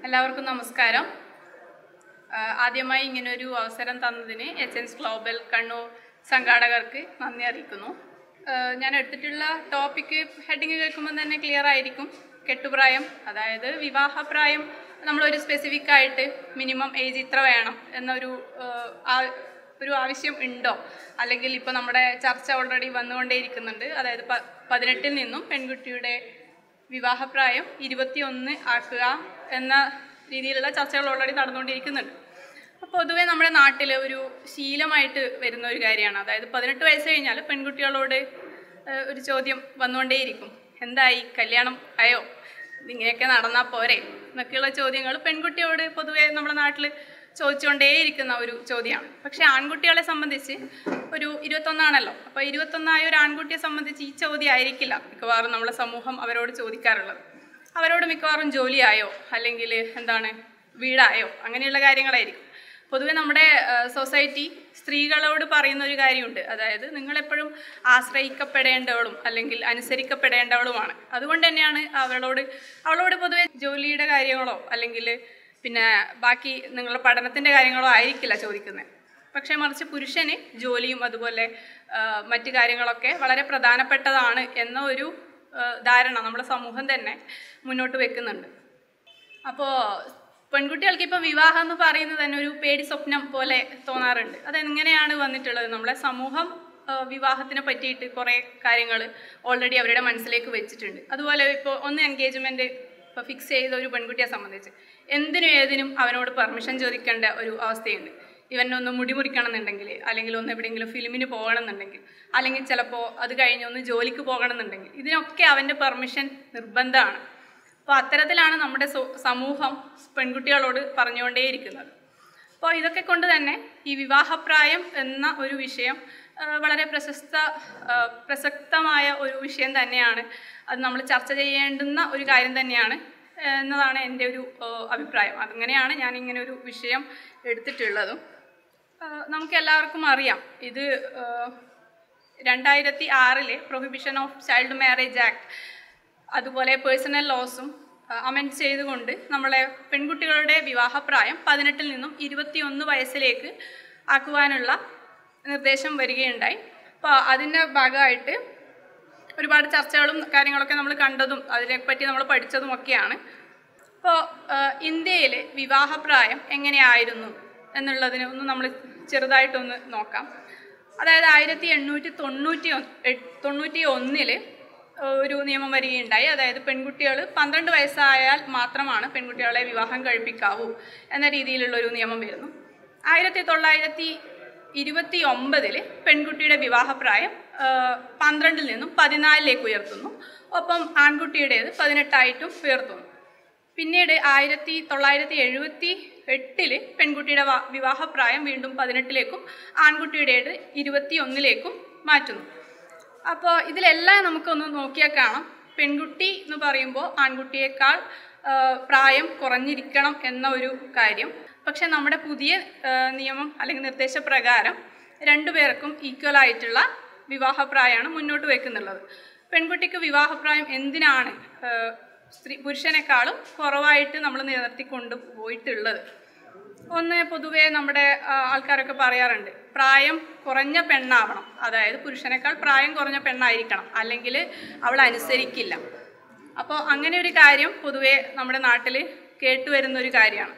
എല്ലാവർക്കും നമസ്കാരം ആ, ആദ്യമായി ഇങ്ങനൊരു അവസരം തന്നതിന് എച്ച് എൻസ് ഗ്ലോബൽ കണ്ണൂർ സംഘാടകർക്ക് നന്ദി അറിയിക്കുന്നു ആ, ഞാൻ എടുത്തിട്ടുള്ള ടോപ്പിക്ക് ഹെഡിങ് കേൾക്കുമ്പോൾ തന്നെ ക്ലിയർ ആയിരിക്കും കെട്ടുപ്രായം അതായത് വിവാഹപ്രായം നമ്മളൊരു സ്പെസിഫിക് ആയിട്ട് മിനിമം ഏജ് ഇത്ര വേണം എന്നൊരു ആ, ആ- ഒരു ആവശ്യം ഉണ്ടോ അല്ലെങ്കിൽ ഇപ്പോൾ നമ്മുടെ ചർച്ച ഓൾറെഡി വന്നുകൊണ്ടേയിരിക്കുന്നുണ്ട് അതായത് പ പതിനെട്ടിൽ നിന്നും പെൺകുട്ടിയുടെ വിവാഹപ്രായം ഇരുപത്തിയൊന്ന് ആക്കുക എന്ന രീതിയിലുള്ള ചർച്ചകൾ ഓൾറെഡി നടന്നുകൊണ്ടിരിക്കുന്നുണ്ട് അപ്പോൾ പൊതുവേ നമ്മുടെ നാട്ടിൽ ഒരു ശീലമായിട്ട് വരുന്ന ഒരു കാര്യമാണ് അതായത് പതിനെട്ട് വയസ്സ് കഴിഞ്ഞാൽ പെൺകുട്ടികളോട് ഏഹ്, ഒരു ചോദ്യം വന്നുകൊണ്ടേയിരിക്കും എന്തായി കല്യാണം ആയോ ഇങ്ങനെയൊക്കെ നടന്നാൽ പോരെ എന്നൊക്കെയുള്ള ചോദ്യങ്ങൾ പെൺകുട്ടിയോട് പൊതുവേ നമ്മുടെ നാട്ടിൽ ചോദിച്ചുകൊണ്ടേയിരിക്കുന്ന ഒരു ചോദ്യമാണ് പക്ഷേ ആൺകുട്ടികളെ സംബന്ധിച്ച് ഒരു ഇരുപത്തൊന്നാണല്ലോ അപ്പോൾ ഇരുപത്തൊന്നായ ഒരു ആൺകുട്ടിയെ സംബന്ധിച്ച് ഈ ചോദ്യം ആയിരിക്കില്ല മിക്കവാറും നമ്മളെ സമൂഹം അവരോട് ചോദിക്കാറുള്ളത് അവരോട് മിക്കവാറും ജോലിയായോ അല്ലെങ്കിൽ എന്താണ് വീടായോ അങ്ങനെയുള്ള കാര്യങ്ങളായിരിക്കും പൊതുവെ നമ്മുടെ സൊസൈറ്റി സ്ത്രീകളോട് പറയുന്ന ഒരു കാര്യമുണ്ട് അതായത് നിങ്ങളെപ്പോഴും ആശ്രയിക്കപ്പെടേണ്ടവളും അല്ലെങ്കിൽ അനുസരിക്കപ്പെടേണ്ടവളുമാണ് അതുകൊണ്ട് തന്നെയാണ് അവളോട് അവളോട് പൊതുവെ ജോലിയുടെ കാര്യങ്ങളോ അല്ലെങ്കിൽ പിന്നെ ബാക്കി നിങ്ങളുടെ പഠനത്തിൻ്റെ കാര്യങ്ങളോ ആയിരിക്കില്ല ചോദിക്കുന്നത് പക്ഷേ മറിച്ച് പുരുഷന് ജോലിയും അതുപോലെ ആ, മറ്റു കാര്യങ്ങളൊക്കെ വളരെ പ്രധാനപ്പെട്ടതാണ് എന്ന ഒരു ആ, ധാരണ നമ്മുടെ സമൂഹം തന്നെ മുന്നോട്ട് വെക്കുന്നുണ്ട് അപ്പോൾ പെൺകുട്ടികൾക്ക് ഇപ്പോൾ വിവാഹം എന്ന് പറയുന്നത് തന്നെ ഒരു പേടി സ്വപ്നം പോലെ തോന്നാറുണ്ട് അതെങ്ങനെയാണ് വന്നിട്ടുള്ളത് നമ്മളെ സമൂഹം ആ, വിവാഹത്തിനെ പറ്റിയിട്ട് കുറേ കാര്യങ്ങൾ ഓൾറെഡി അവരുടെ മനസ്സിലേക്ക് വെച്ചിട്ടുണ്ട് അതുപോലെ ഇപ്പോൾ ഒന്ന് എൻഗേജ്മെൻറ്റ് ഇപ്പോൾ ഫിക്സ് ചെയ്ത ഒരു പെൺകുട്ടിയെ സംബന്ധിച്ച് എന്തിനും ഏതിനും അവനോട് പെർമിഷൻ ചോദിക്കേണ്ട ഒരു അവസ്ഥയുണ്ട് ഇവനൊന്ന് മുടി മുറിക്കണം എന്നുണ്ടെങ്കിൽ അല്ലെങ്കിൽ ഒന്ന് എവിടെയെങ്കിലും ഫിലിമിന് പോകണം എന്നുണ്ടെങ്കിൽ അല്ലെങ്കിൽ ചിലപ്പോൾ അത് കഴിഞ്ഞ് ഒന്ന് ജോലിക്ക് പോകണം എന്നുണ്ടെങ്കിൽ ഇതിനൊക്കെ അവൻ്റെ പെർമിഷൻ നിർബന്ധമാണ് അപ്പോൾ അത്തരത്തിലാണ് നമ്മുടെ സോ- സമൂഹം പെൺകുട്ടികളോട് പറഞ്ഞുകൊണ്ടേയിരിക്കുന്നത് അപ്പോൾ ഇതൊക്കെ കൊണ്ട് തന്നെ ഈ വിവാഹപ്രായം എന്ന ഒരു വിഷയം ആ, വളരെ പ്രശസ്ത ആ, പ്രസക്തമായ ഒരു വിഷയം തന്നെയാണ് അത് നമ്മൾ ചർച്ച ചെയ്യേണ്ടുന്ന ഒരു കാര്യം തന്നെയാണ് ആ, എന്നതാണ് എൻ്റെ ഒരു ആ, അഭിപ്രായം അങ്ങനെയാണ് ഞാൻ ഇങ്ങനെ ഒരു വിഷയം എടുത്തിട്ടുള്ളതും ആ, നമുക്കെല്ലാവർക്കും അറിയാം ഇത് ആ, രണ്ടായിരത്തി ആറിലെ prohibition of child marriage act അതുപോലെ പേഴ്സണൽ ലോസും അമെൻഡ് ചെയ്തുകൊണ്ട് നമ്മളെ പെൺകുട്ടികളുടെ വിവാഹപ്രായം പതിനെട്ടിൽ നിന്നും ഇരുപത്തിയൊന്ന് വയസ്സിലേക്ക് ആക്കുവാനുള്ള നിർദ്ദേശം വരികയുണ്ടായി അപ്പോൾ അതിൻ്റെ ഭാഗമായിട്ട് ഒരുപാട് ചർച്ചകളും കാര്യങ്ങളൊക്കെ നമ്മൾ കണ്ടതും അതിനെപ്പറ്റി നമ്മൾ പഠിച്ചതും ഒക്കെയാണ് അപ്പോൾ ഇന്ത്യയിൽ വിവാഹപ്രായം എങ്ങനെയായിരുന്നു എന്നുള്ളതിന് ഒന്ന് നമ്മൾ ചെറുതായിട്ടൊന്ന് നോക്കാം അതായത് ആയിരത്തി എണ്ണൂറ്റി തൊണ്ണൂറ്റി തൊണ്ണൂറ്റി ഒന്നില് ഒരു നിയമം വരികയുണ്ടായി അതായത് പെൺകുട്ടികൾ പന്ത്രണ്ട് വയസ്സായാൽ മാത്രമാണ് പെൺകുട്ടികളെ വിവാഹം കഴിപ്പിക്കാവൂ എന്ന രീതിയിലുള്ള ഒരു നിയമം വരുന്നു ആയിരത്തി തൊള്ളായിരത്തി ഇരുപത്തി ഒമ്പതിൽ പെൺകുട്ടിയുടെ വിവാഹപ്രായം ആ, പന്ത്രണ്ടിൽ നിന്നും പതിനാലിലേക്ക് ഉയർത്തുന്നു ഒപ്പം ആൺകുട്ടിയുടേത് പതിനെട്ടായിട്ടും ഉയർത്തുന്നു പിന്നീട് ആയിരത്തി തൊള്ളായിരത്തി എഴുപത്തി എട്ടില് പെൺകുട്ടിയുടെ വ- വിവാഹപ്രായം വീണ്ടും പതിനെട്ടിലേക്കും ആൺകുട്ടിയുടേത് ഇരുപത്തി ഒന്നിലേക്കും മാറ്റുന്നു അപ്പോൾ ഇതിലെല്ലാം നമുക്കൊന്ന് നോക്കിയാൽ കാണാം പെൺകുട്ടി എന്ന് പറയുമ്പോൾ ആൺകുട്ടിയേക്കാൾ ആ, പ്രായം കുറഞ്ഞിരിക്കണം എന്ന ഒരു കാര്യം പക്ഷെ നമ്മുടെ പുതിയ ആ, നിയമം അല്ലെങ്കിൽ നിർദ്ദേശപ്രകാരം രണ്ടുപേർക്കും ഈക്വൽ ആയിട്ടുള്ള വിവാഹപ്രായമാണ് മുന്നോട്ട് വെക്കുന്നുള്ളത് പെൺകുട്ടിക്ക് വിവാഹപ്രായം എന്തിനാണ് ആ, സ്ത്രീ പുരുഷനേക്കാളും കുറവായിട്ട് നമ്മൾ നിലനിർത്തിക്കൊണ്ട് പോയിട്ടുള്ളത് ഒന്ന് പൊതുവേ നമ്മുടെ ആ, ആൾക്കാരൊക്കെ പറയാറുണ്ട് പ്രായം കുറഞ്ഞ പെണ്ണാവണം അതായത് പുരുഷനേക്കാൾ പ്രായം കുറഞ്ഞ പെണ്ണായിരിക്കണം അല്ലെങ്കിൽ അവൾ അനുസരിക്കില്ല അപ്പോൾ അങ്ങനെ ഒരു കാര്യം പൊതുവേ നമ്മുടെ നാട്ടിൽ കേട്ടുവരുന്ന ഒരു കാര്യമാണ്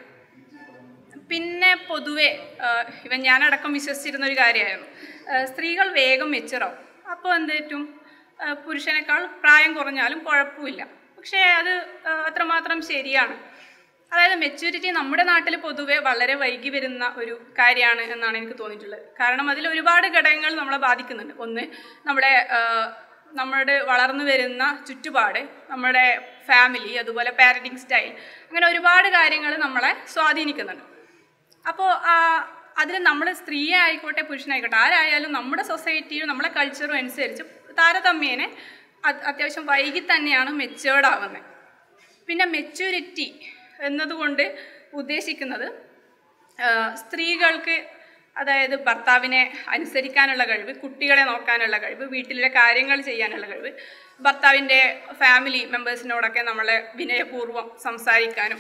പിന്നെ പൊതുവെ ആ, ഇവൻ ഞാനടക്കം വിശ്വസിച്ചിരുന്ന ഒരു കാര്യമായിരുന്നു ആ, സ്ത്രീകൾ വേഗം മെച്ചുറാവും അപ്പോൾ എന്ത് പറ്റും ആ, പുരുഷനേക്കാൾ പ്രായം കുറഞ്ഞാലും കുഴപ്പമില്ല പക്ഷേ അത് ആ, അത്രമാത്രം ശരിയാണ് അതായത് മെച്യൂരിറ്റി നമ്മുടെ നാട്ടിൽ പൊതുവെ വളരെ വൈകി വരുന്ന ഒരു കാര്യമാണ് എന്നാണ് എനിക്ക് തോന്നിയിട്ടുള്ളത് കാരണം അതിൽ ഒരുപാട് ഘടകങ്ങൾ നമ്മളെ ബാധിക്കുന്നുണ്ട് ഒന്ന് നമ്മുടെ ആ, നമ്മുടെ വളർന്നു വരുന്ന ചുറ്റുപാട് നമ്മുടെ ഫാമിലി അതുപോലെ പാരൻറ്റിങ് സ്റ്റൈൽ അങ്ങനെ ഒരുപാട് കാര്യങ്ങൾ നമ്മളെ സ്വാധീനിക്കുന്നുണ്ട് അപ്പോൾ അതിൽ നമ്മൾ സ്ത്രീ ആയിക്കോട്ടെ പുരുഷനായിക്കോട്ടെ ആരായാലും നമ്മുടെ സൊസൈറ്റിയും നമ്മളെ കൾച്ചറും അനുസരിച്ച് താരതമ്യേനെ അത് അത്യാവശ്യം വൈകി തന്നെയാണ് മെച്ചുവേർഡ് ആവുന്നത് പിന്നെ മെച്യൂരിറ്റി എന്നതുകൊണ്ട് ഉദ്ദേശിക്കുന്നത് ആ, സ്ത്രീകൾക്ക് അതായത് ഭർത്താവിനെ അനുസരിക്കാനുള്ള കഴിവ് കുട്ടികളെ നോക്കാനുള്ള കഴിവ് വീട്ടിലെ കാര്യങ്ങൾ ചെയ്യാനുള്ള കഴിവ് ഭർത്താവിൻ്റെ ഫാമിലി മെമ്പേഴ്സിനോടൊക്കെ നമ്മളെ വിനയപൂർവ്വം സംസാരിക്കാനും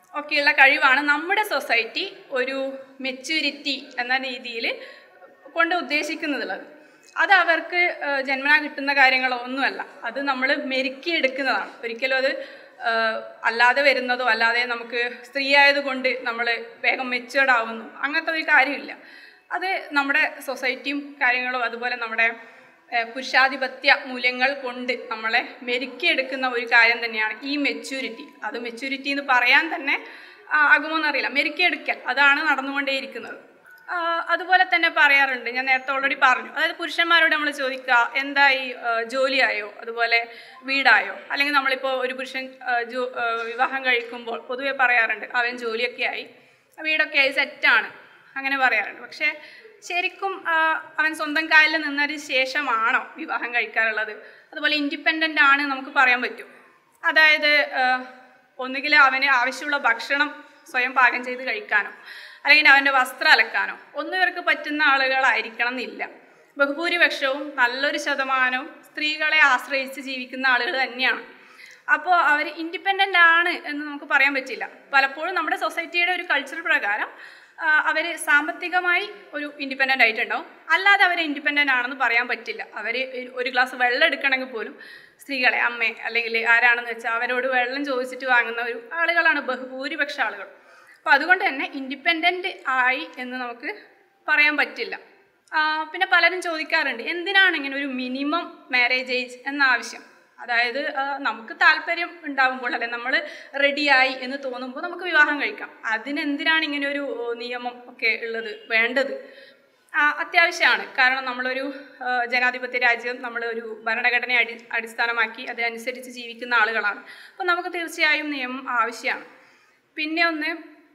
ഒക്കെയുള്ള കഴിവാണ് നമ്മുടെ സൊസൈറ്റി ഒരു മെച്യൂരിറ്റി എന്ന രീതിയിൽ കൊണ്ട് ഉദ്ദേശിക്കുന്നതുള്ളത് അത് അവർക്ക് ഏഹ്, ജന്മനാ കിട്ടുന്ന കാര്യങ്ങളോ ഒന്നുമല്ല അത് നമ്മൾ മെരുക്കിയെടുക്കുന്നതാണ് ഒരിക്കലും അത് ഏഹ്, അല്ലാതെ വരുന്നതോ അല്ലാതെ നമുക്ക് സ്ത്രീ ആയതുകൊണ്ട് നമ്മൾ വേഗം മെച്ചുവേർഡ് ആവുന്നു അങ്ങനത്തെ ഒരു കാര്യമില്ല അത് നമ്മുടെ സൊസൈറ്റിയും കാര്യങ്ങളും അതുപോലെ നമ്മുടെ ഏഹ്, പുരുഷാധിപത്യ മൂല്യങ്ങൾ കൊണ്ട് നമ്മളെ മെരുക്കിയെടുക്കുന്ന ഒരു കാര്യം തന്നെയാണ് ഈ മെച്യൂരിറ്റി അത് മെച്യൂരിറ്റി എന്ന് പറയാൻ തന്നെ ആ, ആകുമോന്നറിയില്ല മെരുക്കിയെടുക്കൽ അതാണ് നടന്നുകൊണ്ടേയിരിക്കുന്നത് ആ, അതുപോലെ തന്നെ പറയാറുണ്ട് ഞാൻ നേരത്തെ ഓൾറെഡി പറഞ്ഞു അതായത് പുരുഷന്മാരോട് നമ്മൾ ചോദിക്കുക എന്തായി ആ, ജോലിയായോ അതുപോലെ വീടായോ അല്ലെങ്കിൽ നമ്മളിപ്പോൾ ഒരു പുരുഷൻ ആ, ജോ ആ, വിവാഹം കഴിക്കുമ്പോൾ പൊതുവെ പറയാറുണ്ട് അവൻ ജോലിയൊക്കെ ആയി വീടൊക്കെ ആയി സെറ്റാണ് അങ്ങനെ പറയാറുണ്ട് പക്ഷേ ശരിക്കും ആ, അവൻ സ്വന്തം കാലിൽ നിന്നതിന് ശേഷമാണോ വിവാഹം കഴിക്കാറുള്ളത് അതുപോലെ ഇൻഡിപെൻഡൻ്റ് ആണ് നമുക്ക് പറയാൻ പറ്റും അതായത് ഒന്നുകിൽ അവന് ആവശ്യമുള്ള ഭക്ഷണം സ്വയം പാകം ചെയ്ത് കഴിക്കാനോ അല്ലെങ്കിൽ അവൻ്റെ വസ്ത്രം അലക്കാനോ ഒന്നും ഇവർക്ക് പറ്റുന്ന ആളുകളായിരിക്കണം എന്നില്ല ബഹുഭൂരിപക്ഷവും നല്ലൊരു ശതമാനവും സ്ത്രീകളെ ആശ്രയിച്ച് ജീവിക്കുന്ന ആളുകൾ തന്നെയാണ് അപ്പോൾ അവർ ഇൻഡിപെൻഡൻ്റ് ആണ് എന്ന് നമുക്ക് പറയാൻ പറ്റില്ല പലപ്പോഴും നമ്മുടെ സൊസൈറ്റിയുടെ ഒരു കൾച്ചർ പ്രകാരം അവർ സാമ്പത്തികമായി ഒരു ഇൻഡിപെൻഡൻ്റ് ആയിട്ടുണ്ടാവും അല്ലാതെ അവർ ഇൻഡിപെൻഡൻ്റ് ആണെന്ന് പറയാൻ പറ്റില്ല അവർ ഒരു ഗ്ലാസ് വെള്ളം എടുക്കണമെങ്കിൽ പോലും സ്ത്രീകളെ അമ്മയെ അല്ലെങ്കിൽ ആരാണെന്ന് വെച്ചാൽ അവരോട് വെള്ളം ചോദിച്ചിട്ട് വാങ്ങുന്ന ഒരു ആളുകളാണ് ബഹുഭൂരിപക്ഷ ആളുകൾ അപ്പോൾ അതുകൊണ്ട് തന്നെ ഇൻഡിപെൻഡൻ്റ് ആയി എന്ന് നമുക്ക് പറയാൻ പറ്റില്ല ആ, പിന്നെ പലരും ചോദിക്കാറുണ്ട് എന്തിനാണ് ഇങ്ങനെ ഒരു മിനിമം മാരേജ് ഏജ് എന്ന ആവശ്യം അതായത് ആ, നമുക്ക് താല്പര്യം ഉണ്ടാകുമ്പോൾ അല്ലെ നമ്മൾ റെഡിയായി എന്ന് തോന്നുമ്പോൾ നമുക്ക് വിവാഹം കഴിക്കാം അതിനെന്തിനാണ് ഇങ്ങനെ ഒരു ഓ, നിയമം ഒക്കെ ഉള്ളത് വേണ്ടത് ആ, അത്യാവശ്യമാണ് കാരണം നമ്മളൊരു ആ, ജനാധിപത്യ രാജ്യം നമ്മൾ ഒരു ഭരണഘടനയെ അടി അടിസ്ഥാനമാക്കി അതിനനുസരിച്ച് ജീവിക്കുന്ന ആളുകളാണ് അപ്പോൾ നമുക്ക് തീർച്ചയായും നിയമം ആവശ്യമാണ് പിന്നെ ഒന്ന്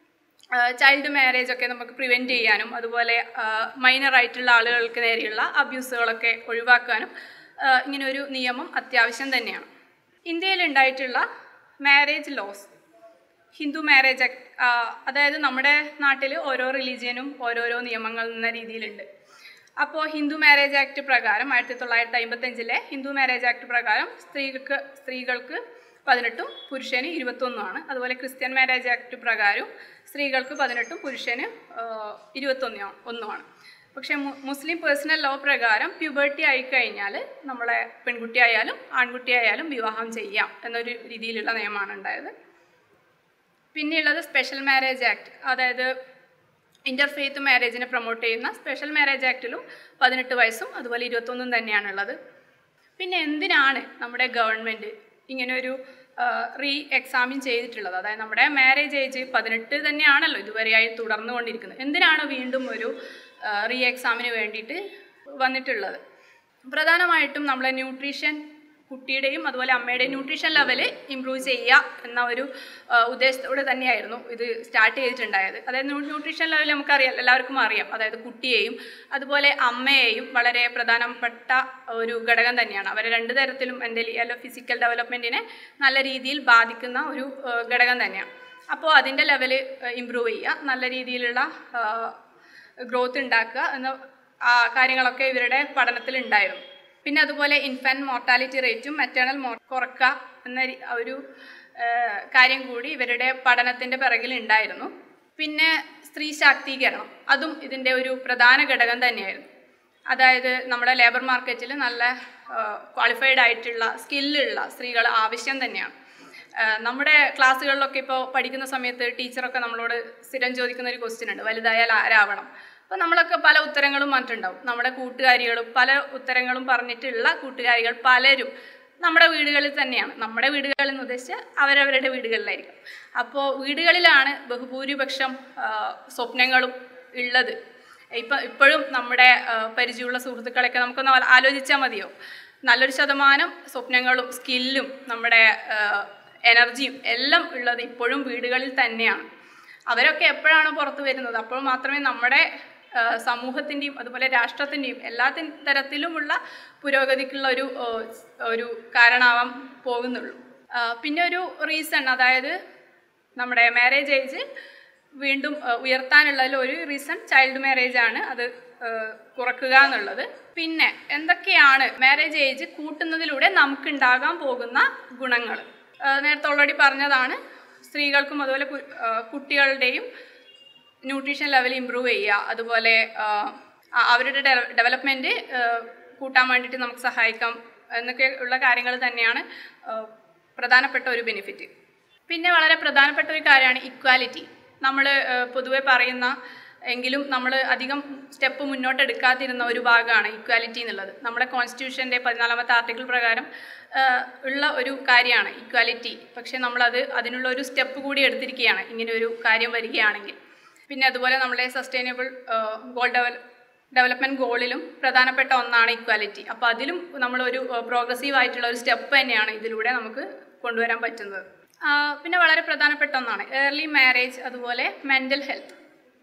ചൈൽഡ് മാരേജ് ഒക്കെ നമുക്ക് പ്രിവെൻറ്റ് ചെയ്യാനും അതുപോലെ മൈനർ ആയിട്ടുള്ള ആളുകൾക്ക് നേരെയുള്ള അബ്യൂസുകളൊക്കെ ഒഴിവാക്കാനും ആ, ഇങ്ങനെ ഒരു നിയമം അത്യാവശ്യം തന്നെയാണ് ഇന്ത്യയിൽ ഉണ്ടായിട്ടുള്ള marriage laws Hindu marriage act അതായത് നമ്മുടെ നാട്ടിൽ ഓരോ റിലീജിയനും ഓരോരോ നിയമങ്ങൾ എന്ന രീതിയിലുണ്ട് അപ്പോൾ ഹിന്ദു മാരേജ് ആക്ട് പ്രകാരം ആയിരത്തി തൊള്ളായിരത്തി അമ്പത്തഞ്ചിലെ ഹിന്ദു മാരേജ് ആക്ട് പ്രകാരം സ്ത്രീകൾക്ക് സ്ത്രീകൾക്ക് പതിനെട്ടും പുരുഷന് ഇരുപത്തൊന്നുമാണ് അതുപോലെ ക്രിസ്ത്യൻ മാരേജ് ആക്ട് പ്രകാരം സ്ത്രീകൾക്ക് പതിനെട്ടും പുരുഷന് ഇരുപത്തൊന്നോ ഒന്നുമാണ് പക്ഷേ മു- മുസ്ലിം പേഴ്സണൽ ലോ പ്രകാരം പ്യൂബർട്ടി ആയിക്കഴിഞ്ഞാൽ നമ്മളെ പെൺകുട്ടിയായാലും ആൺകുട്ടിയായാലും വിവാഹം ചെയ്യാം എന്നൊരു രീതിയിലുള്ള നിയമമാണ് ഉണ്ടായത് പിന്നെയുള്ളത് സ്പെഷ്യൽ മാരേജ് ആക്ട് അതായത് ഇൻ്റർഫെയ്ത്ത് മാരേജിനെ പ്രൊമോട്ട് ചെയ്യുന്ന സ്പെഷ്യൽ മാരേജ് ആക്ടിലും പതിനെട്ട് വയസ്സും അതുപോലെ ഇരുപത്തൊന്നും തന്നെയാണുള്ളത് പിന്നെ എന്തിനാണ് നമ്മുടെ ഗവൺമെൻറ് ഇങ്ങനൊരു റീ എക്സാമിൻ ചെയ്തിട്ടുള്ളത് അതായത് നമ്മുടെ മാരേജ് ഏജ് പതിനെട്ട് തന്നെയാണല്ലോ ഇതുവരെയായി തുടർന്നുകൊണ്ടിരിക്കുന്നത് എന്തിനാണ് വീണ്ടും ഒരു റീ എക്സാമിന് വേണ്ടിയിട്ട് വന്നിട്ടുള്ളത് പ്രധാനമായിട്ടും നമ്മളെ ന്യൂട്രീഷൻ കുട്ടിയുടെയും അതുപോലെ അമ്മയുടെയും ന്യൂട്രീഷൻ ലെവല് ഇമ്പ്രൂവ് ചെയ്യുക എന്ന ഒരു ആ, ഉദ്ദേശത്തോടെ തന്നെയായിരുന്നു ഇത് സ്റ്റാർട്ട് ചെയ്തിട്ടുണ്ടായത് അതായത് ന്യൂ- ന്യൂട്രീഷൻ ലെവൽ നമുക്കറിയാം എല്ലാവർക്കും അറിയാം അതായത് കുട്ടിയെയും അതുപോലെ അമ്മയെയും വളരെ പ്രധാനപ്പെട്ട ഒരു ഘടകം തന്നെയാണ് അവരെ രണ്ട് തരത്തിലും മെൻ്റലി അല്ല ഫിസിക്കൽ ഡെവലപ്മെൻറ്റിനെ നല്ല രീതിയിൽ ബാധിക്കുന്ന ഒരു ആ, ഘടകം തന്നെയാണ് അപ്പോൾ അതിൻ്റെ ലെവല് ഇമ്പ്രൂവ് ചെയ്യുക നല്ല രീതിയിലുള്ള ഗ്രോത്ത് ഉണ്ടാക്കുക എന്ന ആ, കാര്യങ്ങളൊക്കെ ഇവരുടെ പഠനത്തിൽ ഉണ്ടായിരുന്നു പിന്നെ അതുപോലെ ഇൻഫാൻറ്റ് മോർട്ടാലിറ്റി റേറ്റും മെറ്റേണൽ മോ കുറക്കുക എന്ന രീ- ഒരു ആ, കാര്യം കൂടി ഇവരുടെ പഠനത്തിൻ്റെ പിറകിൽ ഉണ്ടായിരുന്നു പിന്നെ സ്ത്രീ ശാക്തീകരണം അതും ഇതിൻ്റെ ഒരു പ്രധാന ഘടകം തന്നെയായിരുന്നു അതായത് നമ്മുടെ ലേബർ മാർക്കറ്റിൽ നല്ല ക്വാളിഫൈഡ് ആയിട്ടുള്ള സ്കില്ലുള്ള സ്ത്രീകൾ ആവശ്യം തന്നെയാണ് ആ, നമ്മുടെ ക്ലാസ്സുകളിലൊക്കെ ഇപ്പോൾ പഠിക്കുന്ന സമയത്ത് ടീച്ചറൊക്കെ നമ്മളോട് സ്ഥിരം ചോദിക്കുന്ന ഒരു ക്വസ്റ്റ്യൻ ഉണ്ട് വലുതായാൽ ആരാവണം അപ്പോൾ നമ്മളൊക്കെ പല ഉത്തരങ്ങളും പറഞ്ഞിട്ടുണ്ടാവും നമ്മുടെ കൂട്ടുകാരികളും പല ഉത്തരങ്ങളും പറഞ്ഞിട്ടുള്ള കൂട്ടുകാരികൾ പലരും നമ്മുടെ വീടുകളിൽ തന്നെയാണ് നമ്മുടെ വീടുകളിൽ എന്ന് ഉദ്ദേശിച്ച് അവരവരുടെ വീടുകളിലായിരിക്കും അപ്പോൾ വീടുകളിലാണ് ബഹുഭൂരിപക്ഷം ആ, സ്വപ്നങ്ങളും ഉള്ളത് ഇപ്പം ഇപ്പോഴും നമ്മുടെ ആ, പരിചയമുള്ള സുഹൃത്തുക്കളൊക്കെ നമുക്കൊന്ന് ആ- ആലോചിച്ചാൽ മതിയോ നല്ലൊരു ശതമാനം സ്വപ്നങ്ങളും സ്കില്ലും നമ്മുടെ ആ, എനർജിയും എല്ലാം ഉള്ളത് ഇപ്പോഴും വീടുകളിൽ തന്നെയാണ് അവരൊക്കെ എപ്പോഴാണ് പുറത്തു വരുന്നത് അപ്പോൾ മാത്രമേ നമ്മുടെ ആ, സമൂഹത്തിൻ്റെയും അതുപോലെ രാഷ്ട്രത്തിൻ്റെയും എല്ലാ തി- തരത്തിലുമുള്ള പുരോഗതിക്കുള്ള ഒരു ആ, ഒരു കാരണമാവാൻ പോകുന്നുള്ളൂ ആ, പിന്നെ ഒരു റീസൺ അതായത് നമ്മുടെ മാരേജ് ഏജ് വീണ്ടും ആ, ഉയർത്താനുള്ളതിൽ ഒരു റീസൺ ചൈൽഡ് മാരേജ് ആണ് അത് ആ, കുറക്കുക എന്നുള്ളത് പിന്നെ എന്തൊക്കെയാണ് മാരേജ് ഏജ് കൂട്ടുന്നതിലൂടെ നമുക്കുണ്ടാകാൻ പോകുന്ന ഗുണങ്ങൾ നേരത്തെ ഓൾറെഡി പറഞ്ഞതാണ് സ്ത്രീകൾക്കും അതുപോലെ കു- ആ, കുട്ടികളുടെയും ന്യൂട്രീഷൻ ലെവൽ ഇമ്പ്രൂവ് ചെയ്യുക അതുപോലെ ആ, ആ- അവരുടെ ഡെവലപ്മെൻറ്റ് കൂട്ടാൻ വേണ്ടിയിട്ട് നമുക്ക് സഹായിക്കാം എന്നൊക്കെ ഉള്ള കാര്യങ്ങൾ തന്നെയാണ് ആ, പ്രധാനപ്പെട്ട ഒരു ബെനിഫിറ്റ് പിന്നെ വളരെ പ്രധാനപ്പെട്ട ഒരു കാര്യമാണ് ഇക്വാലിറ്റി നമ്മൾ പൊതുവെ പറയുന്ന എങ്കിലും നമ്മൾ അധികം സ്റ്റെപ്പ് മുന്നോട്ട് എടുക്കാതിരുന്ന ഒരു ഭാഗമാണ് ഇക്വാലിറ്റി എന്നുള്ളത് നമ്മുടെ കോൺസ്റ്റിറ്റ്യൂഷൻ്റെ പതിനാലാമത്തെ ആർട്ടിക്കിൾ പ്രകാരം ആ, ഉള്ള ഒരു കാര്യമാണ് ഇക്വാലിറ്റി പക്ഷേ നമ്മളത് അതിനുള്ള ഒരു സ്റ്റെപ്പ് കൂടി എടുത്തിരിക്കുകയാണ് ഇങ്ങനെ ഒരു കാര്യം വരികയാണെങ്കിൽ പിന്നെ അതുപോലെ നമ്മുടെ സസ്റ്റൈനബിൾ ഗോൾ ഡെവൽ ഡെവലപ്മെൻറ്റ് ഗോളിലും പ്രധാനപ്പെട്ട ഒന്നാണ് ഇക്വാലിറ്റി അപ്പോൾ അതിലും നമ്മളൊരു പ്രോഗ്രസീവ് ആയിട്ടുള്ള ഒരു സ്റ്റെപ്പ് തന്നെയാണ് ഇതിലൂടെ നമുക്ക് കൊണ്ടുവരാൻ പറ്റുന്നത് ആ, പിന്നെ വളരെ പ്രധാനപ്പെട്ട ഒന്നാണ് ഏർലി മാരേജ് അതുപോലെ മെൻ്റൽ ഹെൽത്ത്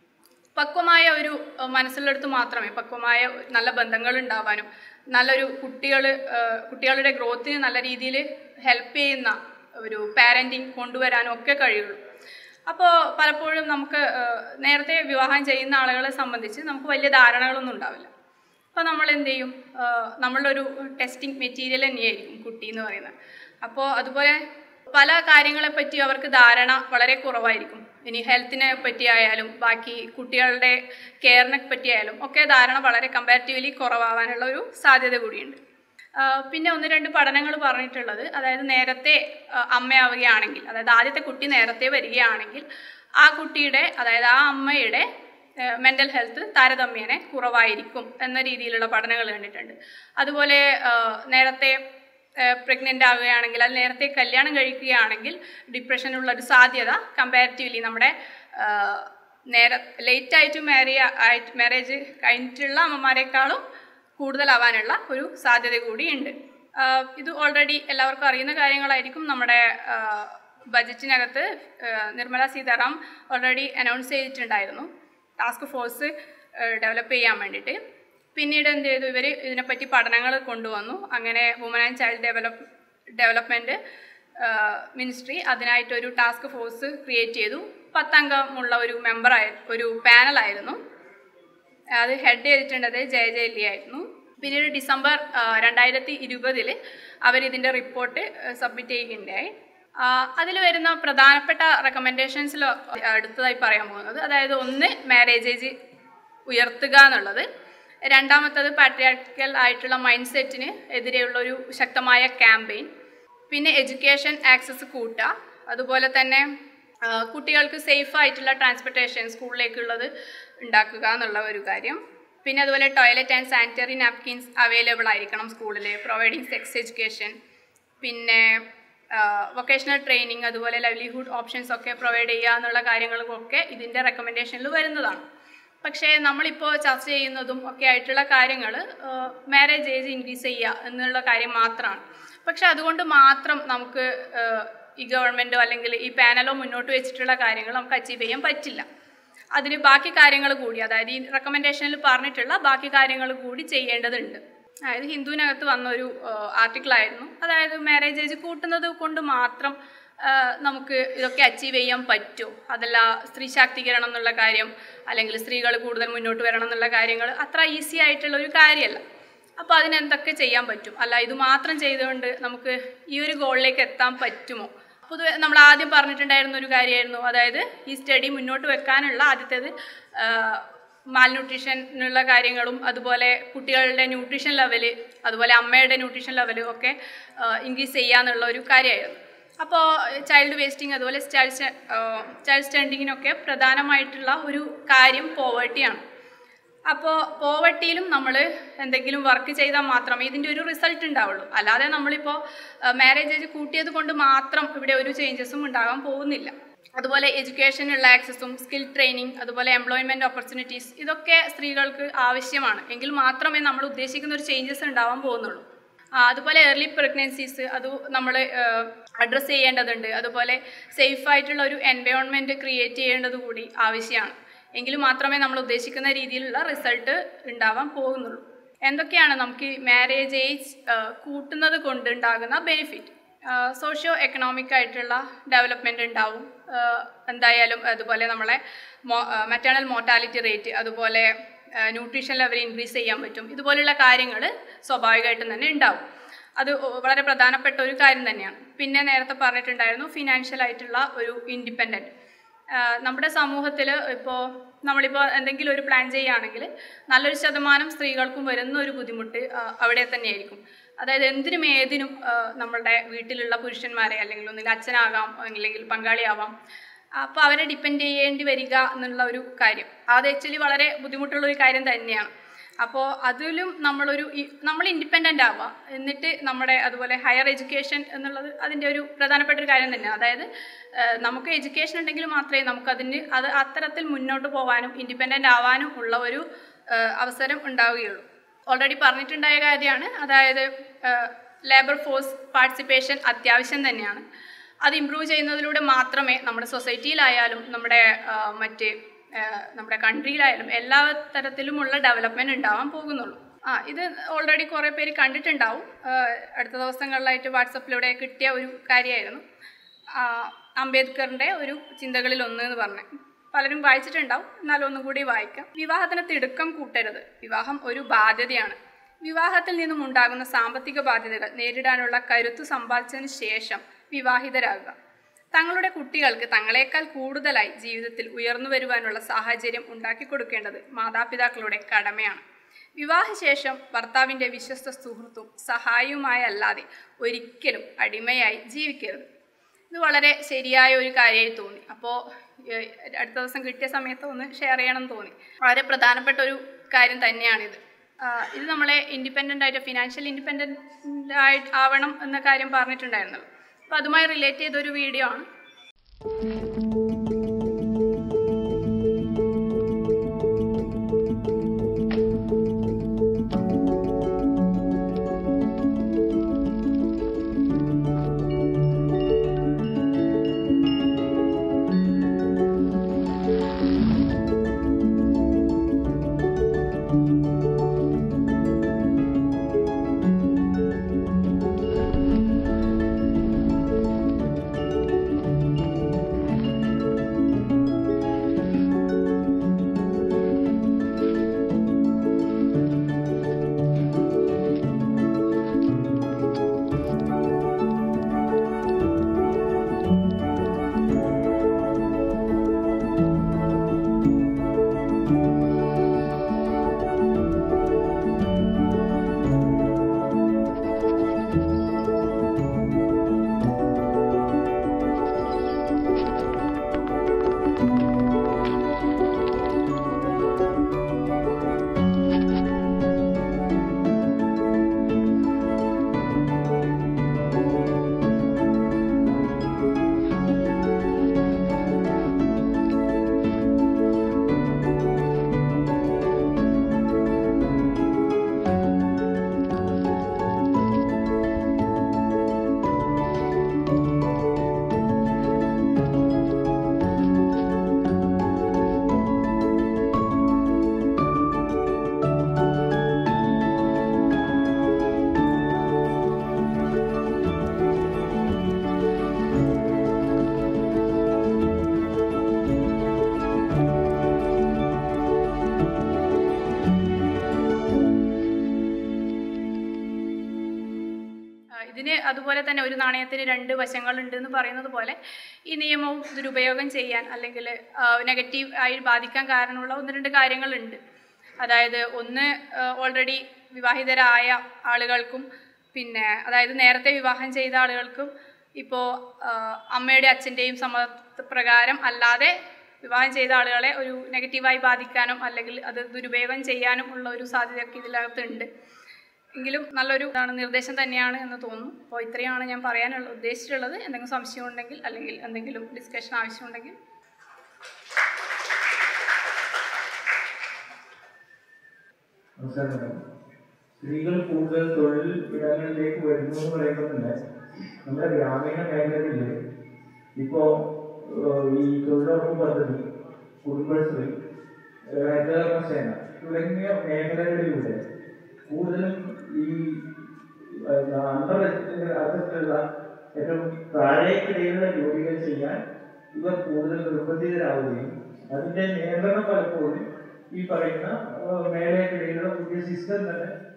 പക്വമായ ഒരു അഹ്, മനസ്സിലെടുത്ത് മാത്രമേ പക്വമായ നല്ല ബന്ധങ്ങൾ ഉണ്ടാവാനും നല്ലൊരു കുട്ടികൾ കുട്ടികളുടെ ഗ്രോത്തിന് നല്ല രീതിയിൽ ഹെൽപ്പ് ചെയ്യുന്ന ഒരു പാരൻറ്റിങ് കൊണ്ടുവരാനും ഒക്കെ കഴിയുള്ളൂ അപ്പോൾ പലപ്പോഴും നമുക്ക് അഹ്, നേരത്തെ വിവാഹം ചെയ്യുന്ന ആളുകളെ സംബന്ധിച്ച് നമുക്ക് വലിയ ധാരണകളൊന്നും ഉണ്ടാവില്ല അപ്പോൾ നമ്മൾ എന്ത് ചെയ്യും ആഹ് നമ്മളൊരു ടെസ്റ്റിംഗ് മെറ്റീരിയൽ തന്നെയായിരിക്കും കുട്ടി എന്ന് പറയുന്നത് അപ്പോൾ അതുപോലെ പല കാര്യങ്ങളെ പറ്റി അവർക്ക് ധാരണ വളരെ കുറവായിരിക്കും ഇനി ഹെൽത്തിനെ പറ്റിയായാലും ബാക്കി കുട്ടികളുടെ കെയറിനെ പറ്റിയായാലും ഒക്കെ ധാരണ വളരെ കമ്പാരിറ്റീവ്ലി കുറവാകാനുള്ള ഒരു സാധ്യത കൂടിയുണ്ട് ആഹ് പിന്നെ ഒന്ന് രണ്ട് പഠനങ്ങൾ പറഞ്ഞിട്ടുള്ളത് അതായത് നേരത്തെ ആഹ് അമ്മയാവുകയാണെങ്കിൽ അതായത് ആദ്യത്തെ കുട്ടി നേരത്തെ വരികയാണെങ്കിൽ ആ കുട്ടിയുടെ അതായത് ആ അമ്മയുടെ മെൻ്റൽ ഹെൽത്ത് താരതമ്യേന കുറവായിരിക്കും എന്ന രീതിയിലുള്ള പഠനങ്ങൾ കണ്ടിട്ടുണ്ട് അതുപോലെ ആഹ് നേരത്തെ പ്രഗ്നൻ്റ് ആവുകയാണെങ്കിൽ അത് നേരത്തെ കല്യാണം കഴിക്കുകയാണെങ്കിൽ ഡിപ്രഷനുള്ള ഒരു സാധ്യത കമ്പാരിറ്റീവ്ലി നമ്മുടെ ആഹ് നേര ലേറ്റ് ആയിട്ട് മാരി ആയിട്ട് മാരേജ് കഴിഞ്ഞിട്ടുള്ള അമ്മമാരെക്കാളും കൂടുതലാവാനുള്ള ഒരു സാധ്യത കൂടിയുണ്ട് ആഹ് ഇത് ഓൾറെഡി എല്ലാവർക്കും അറിയുന്ന കാര്യങ്ങളായിരിക്കും നമ്മുടെ ആഹ് ബജറ്റിനകത്ത് ആഹ് നിർമ്മല സീതാറാം ഓൾറെഡി അനൗൺസ് ചെയ്തിട്ടുണ്ടായിരുന്നു ടാസ്ക് ഫോഴ്സ് ഡെവലപ്പ് ചെയ്യാൻ വേണ്ടിയിട്ട് പിന്നീട് എന്ത് ചെയ്തു ഇവർ ഇതിനെപ്പറ്റി പഠനങ്ങൾ കൊണ്ടുവന്നു അങ്ങനെ woman and child develop development ministry അതിനായിട്ടൊരു ടാസ്ക് ഫോഴ്സ് ക്രിയേറ്റ് ചെയ്തു പത്തംഗമുള്ള ഒരു മെമ്പറായി ഒരു പാനലായിരുന്നു അത് ഹെഡ് ചെയ്തിട്ടുണ്ടത് ജയ ജയലി ആയിരുന്നു പിന്നീട് ഡിസംബർ രണ്ടായിരത്തി ഇരുപതിൽ അവരിതിൻ്റെ റിപ്പോർട്ട് സബ്മിറ്റ് ചെയ്യുകയുണ്ടായി അതിൽ വരുന്ന പ്രധാനപ്പെട്ട റെക്കമെൻഡേഷൻസിൽ അടുത്തതായി പറയാൻ പോകുന്നത് അതായത് ഒന്ന് മാരേജ് ഏജ് ഉയർത്തുക എന്നുള്ളത് രണ്ടാമത്തത് പാട്രിയാർക്കൽ ആയിട്ടുള്ള മൈൻഡ് സെറ്റിന് എതിരെയുള്ള ഒരു ശക്തമായ ക്യാമ്പയിൻ പിന്നെ എഡ്യൂക്കേഷൻ ആക്സസ് കൂട്ടുക അതുപോലെ തന്നെ ആ, കുട്ടികൾക്ക് സേഫ് ആയിട്ടുള്ള ട്രാൻസ്പോർട്ടേഷൻ സ്കൂളിലേക്കുള്ളത് ഉണ്ടാക്കുക എന്നുള്ള ഒരു കാര്യം പിന്നെ അതുപോലെ toilet and sanitary napkins available ആയിരിക്കണം സ്കൂളിൽ പ്രൊവൈഡിങ് സെക്സ് എഡ്യൂക്കേഷൻ പിന്നെ വൊക്കേഷണൽ ട്രെയിനിങ് അതുപോലെ ലൈവ്ലിഹുഡ് ഓപ്ഷൻസ് ഒക്കെ പ്രൊവൈഡ് ചെയ്യുക എന്നുള്ള കാര്യങ്ങളൊക്കെ ഇതിൻ്റെ റെക്കമെൻഡേഷനിൽ വരുന്നതാണ് പക്ഷേ നമ്മളിപ്പോൾ ചർച്ച ചെയ്യുന്നതും ഒക്കെ ആയിട്ടുള്ള കാര്യങ്ങൾ മാരേജ് ഏജ് ഇൻക്രീസ് ചെയ്യുക എന്നുള്ള കാര്യം മാത്രമാണ് പക്ഷെ അതുകൊണ്ട് മാത്രം നമുക്ക് ആഹ്, ഈ ഗവൺമെൻറ്റോ അല്ലെങ്കിൽ ഈ പാനലോ മുന്നോട്ട് വെച്ചിട്ടുള്ള കാര്യങ്ങൾ നമുക്ക് അച്ചീവ് ചെയ്യാൻ പറ്റില്ല അതിന് ബാക്കി കാര്യങ്ങൾ കൂടി അതായത് ഈ റെക്കമെൻഡേഷനിൽ പറഞ്ഞിട്ടുള്ള ബാക്കി കാര്യങ്ങൾ കൂടി ചെയ്യേണ്ടതുണ്ട് അതായത് ഹിന്ദുവിനകത്ത് വന്ന ഒരു ആർട്ടിക്കിളായിരുന്നു അതായത് മാരേജ് ഏജ് കൂട്ടുന്നത് കൊണ്ട് മാത്രം ആ, നമുക്ക് ഇതൊക്കെ അച്ചീവ് ചെയ്യാൻ പറ്റുമോ അതല്ല സ്ത്രീ ശാക്തീകരണം എന്നുള്ള കാര്യം അല്ലെങ്കിൽ സ്ത്രീകൾ കൂടുതൽ മുന്നോട്ട് വരണം എന്നുള്ള കാര്യങ്ങൾ അത്ര ഈസി ആയിട്ടുള്ള ഒരു കാര്യമല്ല അപ്പോൾ അതിനെന്തൊക്കെ ചെയ്യാൻ പറ്റും അല്ല ഇത് മാത്രം ചെയ്തുകൊണ്ട് നമുക്ക് ഈ ഒരു ഗോളിലേക്ക് എത്താൻ പറ്റുമോ പൊതുവെ നമ്മൾ ആദ്യം പറഞ്ഞിട്ടുണ്ടായിരുന്ന ഒരു കാര്യമായിരുന്നു അതായത് ഈ സ്റ്റഡി മുന്നോട്ട് വെക്കാനുള്ള ആദ്യത്തേത് മാൽന്യൂട്രീഷനുള്ള കാര്യങ്ങളും അതുപോലെ കുട്ടികളുടെ ന്യൂട്രീഷൻ ലെവല് അതുപോലെ അമ്മയുടെ ന്യൂട്രീഷൻ ലെവല് ഒക്കെ ഇൻക്രീസ് ചെയ്യാന്നുള്ള ഒരു കാര്യമായിരുന്നു അപ്പോൾ ചൈൽഡ് വേസ്റ്റിംഗ് അതുപോലെ ചൈൽഡ് ചൈൽഡ് സ്റ്റണ്ടിങ്ങിനൊക്കെ പ്രധാനമായിട്ടുള്ള ഒരു കാര്യം പോവേർട്ടിയാണ് അപ്പോൾ പോവർട്ടിയിലും നമ്മൾ എന്തെങ്കിലും വർക്ക് ചെയ്താൽ മാത്രമേ ഇതിൻ്റെ ഒരു റിസൾട്ട് ഉണ്ടാവുള്ളൂ അല്ലാതെ നമ്മളിപ്പോൾ മാരേജ് ഏജ് കൂട്ടിയത് കൊണ്ട് മാത്രം ഇവിടെ ഒരു ചേഞ്ചസും ഉണ്ടാകാൻ പോകുന്നില്ല അതുപോലെ എഡ്യൂക്കേഷനുള്ള ആക്സസും സ്കിൽ ട്രെയിനിങ് അതുപോലെ എംപ്ലോയ്മെൻറ്റ് ഓപ്പർച്യൂണിറ്റീസ് ഇതൊക്കെ സ്ത്രീകൾക്ക് ആവശ്യമാണ് എങ്കിൽ മാത്രമേ നമ്മൾ ഉദ്ദേശിക്കുന്ന ഒരു ചേഞ്ചസ് ഉണ്ടാവാൻ പോകുന്നുള്ളൂ ആ, അതുപോലെ ഏർലി പ്രഗ്നൻസീസ് അത് നമ്മൾ അഡ്രസ്സ് ചെയ്യേണ്ടതുണ്ട് അതുപോലെ സേഫ് ആയിട്ടുള്ള ഒരു എൻവയോൺമെൻറ്റ് ക്രിയേറ്റ് ചെയ്യേണ്ടത് കൂടി ആവശ്യമാണ് എങ്കിൽ മാത്രമേ നമ്മൾ ഉദ്ദേശിക്കുന്ന രീതിയിലുള്ള റിസൾട്ട് ഉണ്ടാവാൻ പോകുന്നുള്ളൂ എന്തൊക്കെയാണ് നമുക്ക് മാരേജ് ഏജ് കൂട്ടുന്നത് കൊണ്ട് ഉണ്ടാകുന്ന ബെനിഫിറ്റ് സോഷ്യോ എക്കണോമിക് ആയിട്ടുള്ള ഡെവലപ്മെൻറ്റ് ഉണ്ടാവും ആ, എന്തായാലും അതുപോലെ നമ്മളെ മോ മെറ്റേണൽ മോർട്ടാലിറ്റി റേറ്റ് അതുപോലെ ന്യൂട്രീഷൻ ലെവൽ ഇൻക്രീസ് ചെയ്യാൻ പറ്റും ഇതുപോലുള്ള കാര്യങ്ങൾ സ്വാഭാവികമായിട്ടും തന്നെ ഉണ്ടാവും അത് വളരെ പ്രധാനപ്പെട്ട ഒരു കാര്യം തന്നെയാണ് പിന്നെ നേരത്തെ പറഞ്ഞിട്ടുണ്ടായിരുന്നു ഫിനാൻഷ്യൽ ആയിട്ടുള്ള ഒരു ഇൻഡിപെൻഡൻറ്റ് നമ്മുടെ സമൂഹത്തിൽ ഇപ്പോൾ നമ്മളിപ്പോൾ എന്തെങ്കിലും ഒരു പ്ലാൻ ചെയ്യുകയാണെങ്കിൽ നല്ലൊരു ശതമാനം സ്ത്രീകൾക്കും വരുന്ന ഒരു ബുദ്ധിമുട്ട് ആ, അവിടെ തന്നെയായിരിക്കും അതായത് എന്തിനും ഏതിനും ആ, നമ്മളുടെ വീട്ടിലുള്ള പുരുഷന്മാരെ അല്ലെങ്കിൽ ഒന്നുകിൽ അച്ഛനാകാം അല്ലെങ്കിൽ പങ്കാളിയാവാം അപ്പോൾ അവരെ ഡിപ്പെൻഡ് ചെയ്യേണ്ടി വരിക എന്നുള്ള ഒരു കാര്യം അത് ആക്ച്വലി വളരെ ബുദ്ധിമുട്ടുള്ള ഒരു കാര്യം തന്നെയാണ് അപ്പോൾ അതിലും നമ്മളൊരു ഇ- നമ്മൾ ഇൻഡിപെൻഡൻ്റ് ആവുക എന്നിട്ട് നമ്മുടെ അതുപോലെ ഹയർ എഡ്യൂക്കേഷൻ എന്നുള്ളത് അതിൻ്റെ ഒരു പ്രധാനപ്പെട്ട ഒരു കാര്യം തന്നെയാണ് അതായത് ഏഹ്, നമുക്ക് എഡ്യൂക്കേഷൻ ഉണ്ടെങ്കിൽ മാത്രമേ നമുക്കതിന് അത് അത്തരത്തിൽ മുന്നോട്ട് പോകാനും ഇൻഡിപെൻഡൻ്റ് ആവാനും ഉള്ള ഒരു ഏഹ്, അവസരം ഉണ്ടാവുകയുള്ളൂ ഓൾറെഡി പറഞ്ഞിട്ടുണ്ടായ കാര്യമാണ് അതായത് ലേബർ ഫോഴ്സ് പാർട്ടിസിപ്പേഷൻ അത്യാവശ്യം തന്നെയാണ് അത് ഇമ്പ്രൂവ് ചെയ്യുന്നതിലൂടെ മാത്രമേ നമ്മുടെ സൊസൈറ്റിയിലായാലും നമ്മുടെ ആ, മറ്റ് ആ, നമ്മുടെ കൺട്രിയിലായാലും എല്ലാ തരത്തിലുമുള്ള ഡെവലപ്മെൻറ്റ് ഉണ്ടാവാൻ പോകുന്നുള്ളൂ ആ ഇത് ഓൾറെഡി കുറേ പേര് കണ്ടിട്ടുണ്ടാവും ആ, അടുത്ത ദിവസങ്ങളിലായിട്ട് വാട്സപ്പിലൂടെ കിട്ടിയ ഒരു കാര്യമായിരുന്നു ആ, അംബേദ്കറിൻ്റെ ഒരു ചിന്തകളിൽ ഒന്ന് എന്ന് പറഞ്ഞ് പലരും വായിച്ചിട്ടുണ്ടാവും എന്നാലും ഒന്നും കൂടി വായിക്കാം വിവാഹത്തിന് തിടുക്കം കൂട്ടരുത് വിവാഹം ഒരു ബാധ്യതയാണ് വിവാഹത്തിൽ നിന്നും ഉണ്ടാകുന്ന സാമ്പത്തിക ബാധ്യതകൾ നേരിടാനുള്ള കരുത്തു സമ്പാദിച്ചതിന് ശേഷം വിവാഹിതരാകുക തങ്ങളുടെ കുട്ടികൾക്ക് തങ്ങളെക്കാൾ കൂടുതലായി ജീവിതത്തിൽ ഉയർന്നു വരുവാനുള്ള സാഹചര്യം ഉണ്ടാക്കി കൊടുക്കേണ്ടത് മാതാപിതാക്കളുടെ കടമയാണ് വിവാഹശേഷം ഭർത്താവിൻ്റെ വിശ്വസ്ത സുഹൃത്തും സഹായിയുമായല്ലാതെ ഒരിക്കലും അടിമയായി ജീവിക്കരുത് ഇത് വളരെ ശരിയായ ഒരു കാര്യമായി തോന്നി അപ്പോൾ അടുത്ത ദിവസം കിട്ടിയ സമയത്ത് ഒന്ന് ഷെയർ ചെയ്യണം എന്ന് തോന്നി വളരെ പ്രധാനപ്പെട്ട ഒരു കാര്യം തന്നെയാണിത് ആ, ഇത് നമ്മളെ ഇൻഡിപെൻഡൻ്റ് ആയിട്ട് ഫിനാൻഷ്യൽ ഇൻഡിപെൻഡൻ്റ് ആയിട്ട് ആവണം എന്ന കാര്യം പറഞ്ഞിട്ടുണ്ടായിരുന്നല്ലോ അപ്പോൾ അതുമായി റിലേറ്റ് ചെയ്തൊരു വീഡിയോ ആണ് ആ, ഇതിന് അതുപോലെ തന്നെ ഒരു നാണയത്തിന് രണ്ട് വശങ്ങളുണ്ട് എന്ന് പറയുന്നത് പോലെ ഈ നിയമവും ദുരുപയോഗം ചെയ്യാൻ അല്ലെങ്കിൽ നെഗറ്റീവ് ആയി ബാധിക്കാൻ കാരണമുള്ള ഒന്ന് രണ്ട് കാര്യങ്ങളുണ്ട് അതായത് ഒന്ന് ഓൾറെഡി വിവാഹിതരായ ആളുകൾക്കും പിന്നെ അതായത് നേരത്തെ വിവാഹം ചെയ്ത ആളുകൾക്കും ഇപ്പോൾ അമ്മയുടെ അച്ഛൻ്റെയും സമ്മതപ്രകാരം അല്ലാതെ വിവാഹം ചെയ്ത ആളുകളെ ഒരു നെഗറ്റീവായി ബാധിക്കാനും അല്ലെങ്കിൽ അത് ദുരുപയോഗം ചെയ്യാനും ഉള്ള ഒരു സാധ്യതയൊക്കെ ഇതിനകത്തുണ്ട് എങ്കിലും നല്ലൊരു ഇതാണ് നിർദ്ദേശം തന്നെയാണ് എന്ന് തോന്നുന്നു അപ്പോൾ ഇത്രയാണ് ഞാൻ പറയാനുള്ള ഉദ്ദേശിച്ചിട്ടുള്ളത് എന്തെങ്കിലും സംശയം ഉണ്ടെങ്കിൽ അല്ലെങ്കിൽ എന്തെങ്കിലും ഡിസ്കഷൻ ആവശ്യമുണ്ടെങ്കിൽ നമസ്കാരം madam. സ്ത്രീകൾ കൂടുതൽ തൊഴിൽ ഇടങ്ങളിലേക്ക് വരുന്നു എന്ന് പറയുമ്പോൾ തന്നെ നമ്മുടെ ഗ്രാമീണ മേഖലകളിൽ ഇപ്പോ ഏഹ്, ഈ തൊഴിലുറപ്പ് പദ്ധതി കുടുംബശ്രീ ഏഹ്, ഹരിതകർമ്മസേന തുടങ്ങിയ മേഖലകളിലൂടെ കൂടുതലും ഈ അണ്ടർ അർത്ഥത്തിലുള്ള ഏറ്റവും താഴേക്കിടയിലുള്ള ജോലികൾ ചെയ്യാൻ ഇവർ കൂടുതൽ നിർബന്ധിതരാവുകയും അതിന്റെ നിയന്ത്രണം പലപ്പോഴും ഈ പറയുന്ന ഏഹ്, മേലേക്കിടയിലുള്ള പുതിയ സിസ്റ്റം തന്നെ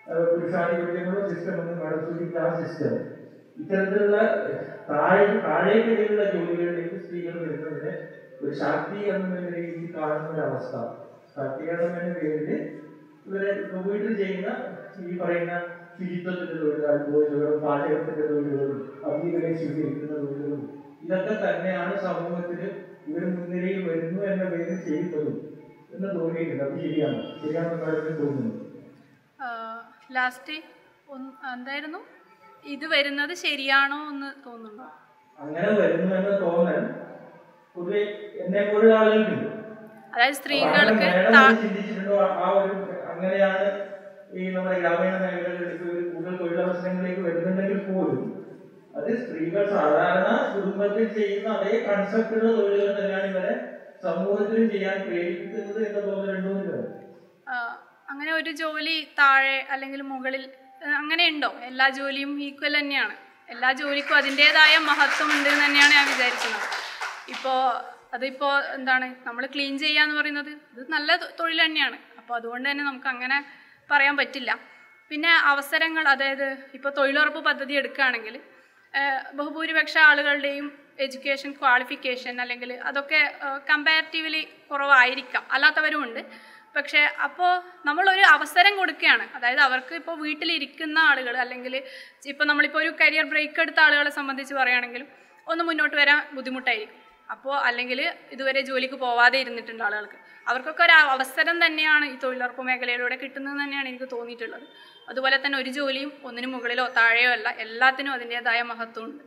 ഏഹ്, പുരുഷാധിപത്യമുള്ള സിസ്റ്റം ഒന്നും വേണം സൂചിപ്പിച്ച ആ സിസ്റ്റം ഇത്തരത്തിലുള്ള താഴെ താഴേക്കിടയിലുള്ള ജോലികളിലേക്ക് സ്ത്രീകൾ വരുന്നതിന് ഒരു ശാക്തീകരണം എന്ന രീതിയിൽ കാണുന്ന ഒരു അവസ്ഥ ശാക്തീകരണം എന്ന പേരിൽ ഇവരെ ഇപ്പൊ വീട്ടിൽ ചെയ്യുന്ന ഈ പറയുന്ന ശുചിത്വത്തിന്റെ തൊഴിലുകൾ തൊഴിലുകളും പാചകത്തിന്റെ തൊഴിലുകളും അതിഥികളെ സ്വീകരിക്കുന്ന തൊഴിലുകളും ഇതൊക്കെ തന്നെയാണ് സമൂഹത്തിന് ഇവർ മുൻനിരയിൽ വരുന്നു എന്ന പേരിൽ ചെയ്യുന്നതും എന്ന് തോന്നിയിട്ടുണ്ട് അത് ശരിയാണ് ശരിയാണെന്ന് കാര്യത്തിൽ തോന്നുന്നു ലാസ്റ്റ് എന്തായിരുന്നു ഇത് വരുന്നത് ശരിയാണോ എന്ന് തോന്നുന്നുണ്ടോ അങ്ങനെ വരുന്നു എന്ന തോന്നൽ പൊതുവെ എന്നെ പോലുള്ള ആളുകൾക്കുണ്ട് അതായത് അപ്പൊ സ്ത്രീകൾക്ക് അങ്ങനെ മേഡം താ- ഒന്ന് ചിന്തിച്ചിട്ടുണ്ടോ ആ- ആ ഒരു അങ്ങനെയാണ് ഈ നമ്മുടെ ഗ്രാമീണ മേഖലകളിൽ ഇപ്പൊ ഇവര് കൂടുതൽ തൊഴിലവസരങ്ങളിലേക്ക് വരുന്നുണ്ടെങ്കിൽ പോലും അത് സ്ത്രീകൾ സാധാരണ കുടുംബത്തിൽ ചെയ്യുന്ന അതേ കൺസെപ്റ്റുള്ള തൊഴിലുകൾ തന്നെയാണ് ഇവരെ സമൂഹത്തിലും ചെയ്യാൻ പ്രേരിപ്പിക്കുന്നത് എന്ന തോന്നലുണ്ടോ എന്ന് വരും. ആ, അങ്ങനെ ഒരു ജോലി താഴെ അല്ലെങ്കിൽ മുകളിൽ ആ, അങ്ങനെ ഉണ്ടോ എല്ലാ ജോലിയും ഈക്വൽ തന്നെയാണ് എല്ലാ ജോലിക്കും അതിൻ്റെതായ മഹത്വം ഉണ്ട് എന്ന് തന്നെയാണ് ഞാൻ വിചാരിക്കുന്നത് ഇപ്പോൾ അതിപ്പോൾ എന്താണ് നമ്മൾ ക്ലീൻ ചെയ്യുക എന്ന് പറയുന്നത് ഇത് നല്ല തൊ- തൊഴിൽ തന്നെയാണ് അപ്പോൾ അതുകൊണ്ട് തന്നെ നമുക്ക് അങ്ങനെ പറയാൻ പറ്റില്ല പിന്നെ അവസരങ്ങൾ അതായത് ഇപ്പോൾ തൊഴിലുറപ്പ് പദ്ധതി എടുക്കുകയാണെങ്കിൽ ഏഹ് ബഹുഭൂരിപക്ഷ ആളുകളുടെയും എഡ്യൂക്കേഷൻ ക്വാളിഫിക്കേഷൻ അല്ലെങ്കിൽ അതൊക്കെ കമ്പാരിറ്റീവ്ലി കുറവായിരിക്കാം അല്ലാത്തവരുമുണ്ട് പക്ഷേ അപ്പോൾ നമ്മളൊരു അവസരം കൊടുക്കുകയാണ് അതായത് അവർക്ക് ഇപ്പോൾ വീട്ടിലിരിക്കുന്ന ആളുകൾ അല്ലെങ്കിൽ ഇപ്പോൾ നമ്മളിപ്പോൾ ഒരു കരിയർ ബ്രേക്ക് എടുത്ത ആളുകളെ സംബന്ധിച്ച് പറയുകയാണെങ്കിലും ഒന്ന് മുന്നോട്ട് വരാൻ ബുദ്ധിമുട്ടായിരിക്കും അപ്പോൾ അല്ലെങ്കിൽ ഇതുവരെ ജോലിക്ക് പോവാതെ ഇരുന്നിട്ടുണ്ട് ആളുകൾക്ക് അവർക്കൊക്കെ ഒരു അവസരം തന്നെയാണ് ഈ തൊഴിലുറപ്പ് മേഖലയിലൂടെ കിട്ടുന്നത് തന്നെയാണ് എനിക്ക് തോന്നിയിട്ടുള്ളത് അതുപോലെ തന്നെ ഒരു ജോലിയും ഒന്നിനു മുകളിലോ താഴെയോ അല്ല എല്ലാത്തിനും അതിൻ്റെതായ മഹത്വമുണ്ട്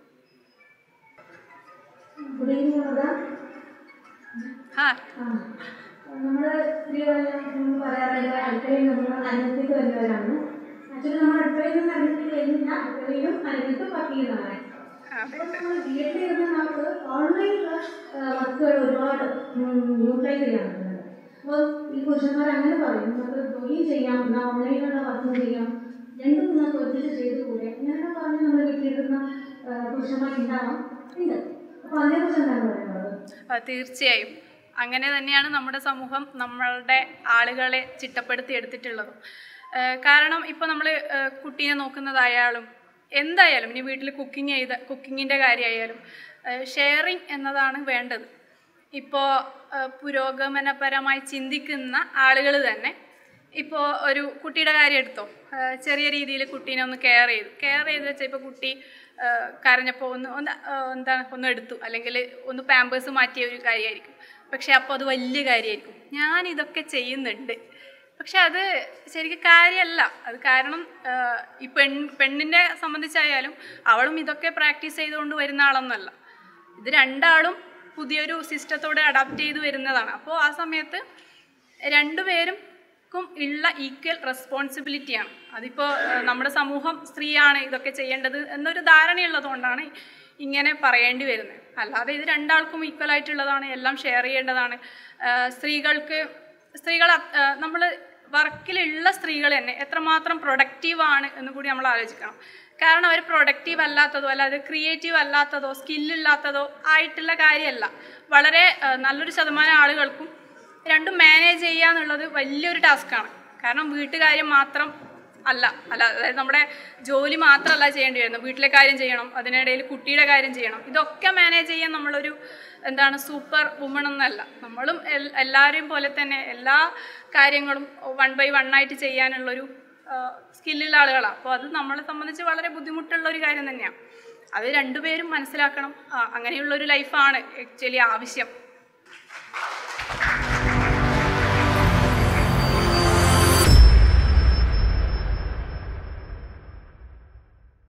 ഗുഡ് ഈവനിങ് അമൃത ഹാ നമ്മൾ സ്ത്രീകളെല്ലാം പറയാറുണ്ട് അടുക്കളയിൽ നമ്മൾ അന്യത്തേക്ക് വരുന്നവരാണ് ആക്ച്വലി നമ്മൾ അടുക്കളയിൽ നിന്ന് അന്യത്തേക്ക് വരുന്നില്ല അടുക്കളയിലും അന്യത്തും വർക്ക് ചെയ്യുന്നതാണ് അപ്പോൾ നമ്മൾ വീട്ടിൽ ഇരുന്ന് നമുക്ക് ഓൺലൈനിലുള്ള വർക്കുകൾ ഒരുപാട് യൂട്ടിലൈസ് ചെയ്യാൻ പറ്റുന്നുണ്ട് അപ്പോൾ ഈ പുരുഷന്മാർ അങ്ങനെ പറയും നമുക്ക് ജോലിയും ചെയ്യാം എന്നാൽ ഓൺലൈനിലുള്ള വർക്കും ചെയ്യാം രണ്ടും നിങ്ങൾക്ക് ഒരുമിച്ച് ചെയ്തു കൂടെ അങ്ങനെയൊക്കെ പറഞ്ഞ് നമ്മൾ വീട്ടിലിരുന്ന പുരുഷന്മാരുണ്ടാവാം ഉണ്ട് അപ്പോൾ അതിനെക്കുറിച്ച് എന്താണ് പറയുന്നത് ആ, തീർച്ചയായും അങ്ങനെ തന്നെയാണ് നമ്മുടെ സമൂഹം നമ്മളുടെ ആളുകളെ ചിട്ടപ്പെടുത്തി എടുത്തിട്ടുള്ളതും ഏഹ് കാരണം ഇപ്പോൾ നമ്മൾ കുട്ടീനെ നോക്കുന്നതായാലും എന്തായാലും ഇനി വീട്ടിൽ കുക്കിംഗ് ചെയ്ത കുക്കിങ്ങിൻ്റെ കാര്യമായാലും ഷെയറിങ് എന്നതാണ് വേണ്ടത് ഇപ്പോൾ പുരോഗമനപരമായി ചിന്തിക്കുന്ന ആളുകൾ തന്നെ ഇപ്പോൾ ഒരു കുട്ടിയുടെ കാര്യം എടുത്തോ ഏഹ് ചെറിയ രീതിയിൽ കുട്ടീനെ ഒന്ന് കെയർ ചെയ്തു കെയർ ചെയ്ത് വെച്ചാൽ ഇപ്പോൾ കുട്ടി ഏഹ് കരഞ്ഞപ്പോൾ ഒന്ന് ഒന്ന് ഏഹ് എന്താണ് ഒന്ന് എടുത്തു അല്ലെങ്കിൽ ഒന്ന് പാമ്പേഴ്സ് മാറ്റിയ ഒരു കാര്യമായിരിക്കും പക്ഷേ അപ്പോൾ അത് വലിയ കാര്യമായിരിക്കും ഞാൻ ഇതൊക്കെ ചെയ്യുന്നുണ്ട് പക്ഷെ അത് ശരിക്കും കാര്യമല്ല അത് കാരണം ഏഹ് ഈ പെൺ പെണ്ണിനെ സംബന്ധിച്ചായാലും അവളും ഇതൊക്കെ പ്രാക്ടീസ് ചെയ്തുകൊണ്ട് വരുന്ന ആളൊന്നുമല്ല ഇത് രണ്ടാളും പുതിയൊരു സിസ്റ്റത്തോടെ അഡാപ്റ്റ് ചെയ്ത് വരുന്നതാണ് അപ്പോൾ ആ സമയത്ത് രണ്ടുപേരും ക്കും ഉള്ള ഈക്വൽ റെസ്പോൺസിബിലിറ്റിയാണ് അതിപ്പോൾ ഏഹ്, നമ്മുടെ സമൂഹം സ്ത്രീയാണ് ഇതൊക്കെ ചെയ്യേണ്ടത് എന്നൊരു ധാരണയുള്ളതുകൊണ്ടാണ് ഇങ്ങനെ പറയേണ്ടി വരുന്നത് അല്ലാതെ ഇത് രണ്ടാൾക്കും ഈക്വൽ ആയിട്ടുള്ളതാണ് എല്ലാം ഷെയർ ചെയ്യേണ്ടതാണ് ഏഹ്, സ്ത്രീകൾക്ക് സ്ത്രീകൾ നമ്മൾ വർക്കിലുള്ള സ്ത്രീകൾ തന്നെ എത്രമാത്രം പ്രൊഡക്റ്റീവാണ് എന്ന് കൂടി നമ്മൾ ആലോചിക്കണം കാരണം അവർ പ്രൊഡക്റ്റീവ് അല്ലാത്തതോ അല്ലാതെ ക്രിയേറ്റീവ് അല്ലാത്തതോ സ്കില്ലില്ലാത്തതോ ആയിട്ടുള്ള കാര്യമല്ല വളരെ ഏഹ്, നല്ലൊരു ശതമാനം ആളുകൾക്കും രണ്ടും മാനേജ് ചെയ്യുക എന്നുള്ളത് വലിയൊരു ടാസ്ക്കാണ് കാരണം വീട്ടുകാര്യം മാത്രം അല്ല അല്ല അതായത് നമ്മുടെ ജോലി മാത്രമല്ല ചെയ്യേണ്ടി വരുന്നത് വീട്ടിലെ കാര്യം ചെയ്യണം അതിനിടയിൽ കുട്ടിയുടെ കാര്യം ചെയ്യണം ഇതൊക്കെ മാനേജ് ചെയ്യാൻ നമ്മളൊരു എന്താണ് സൂപ്പർ വുമൺ എന്നല്ല നമ്മളും എൽ- എല്ലാവരെയും പോലെ തന്നെ എല്ലാ കാര്യങ്ങളും വൺ ബൈ വൺ ആയിട്ട് ചെയ്യാനുള്ളൊരു സ്കില്ലുള്ള ആളുകളാണ് അപ്പോൾ അത് നമ്മളെ സംബന്ധിച്ച് വളരെ ബുദ്ധിമുട്ടുള്ള ഒരു കാര്യം തന്നെയാണ് അത് രണ്ടുപേരും മനസ്സിലാക്കണം ആ, അങ്ങനെയുള്ളൊരു ലൈഫാണ് ആക്ച്വലി ആവശ്യം